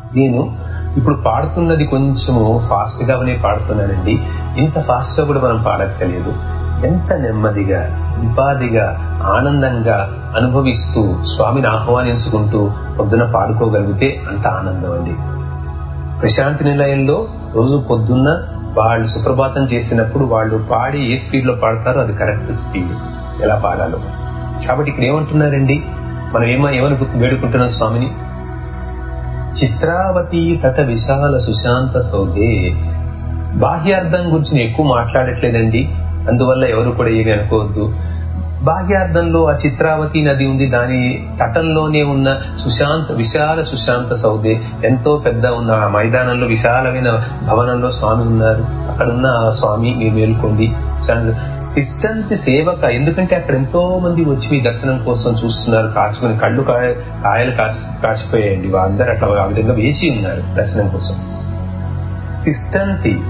నేను ఇప్పుడు పాడుతున్నది కొంచెము ఫాస్ట్ గానే పాడుతున్నానండి ఇంత ఫాస్ట్ గా కూడా మనం పాడక్కర్లేదు ఎంత నెమ్మదిగా ఉపాధిగా ఆనందంగా అనుభవిస్తూ స్వామిని ఆహ్వానించుకుంటూ పొద్దున పాడుకోగలిగితే అంత ఆనందం అండి ప్రశాంతి నిలయంలో రోజు పొద్దున్న వాళ్ళు సుప్రభాతం చేసినప్పుడు వాళ్ళు పాడి ఏ స్పీడ్ లో పాడతారో అది కరెక్ట్ స్పీడ్ ఎలా పాడాలో కాబట్టి ఇక్కడ ఏమంటున్నారండి మనం ఏమో ఏమని వేడుకుంటున్నాం స్వామిని చిత్రావతి తట విశాల సుశాంత సౌదే బాహ్యార్థం గురించి నేను ఎక్కువ మాట్లాడట్లేదండి అందువల్ల ఎవరు కూడా ఏమి అనుకోవద్దు బాహ్యార్థంలో ఆ చిత్రావతి నది ఉంది దాని తటంలోనే ఉన్న సుశాంత విశాల సుశాంత సౌదే ఎంతో పెద్ద ఉన్న ఆ మైదానంలో విశాలమైన భవనంలో స్వామి ఉన్నారు అక్కడున్న ఆ స్వామి మీరు మేల్కొండి తిష్టంతి సేవక ఎందుకంటే అక్కడ ఎంతో మంది వచ్చి మీ దర్శనం కోసం చూస్తున్నారు కాచుకుని కళ్ళు కాయలు కాచిపోయాయండి వాళ్ళందరూ అట్లా ఆ విధంగా వేచి ఉన్నారు దర్శనం కోసం తిష్టంతి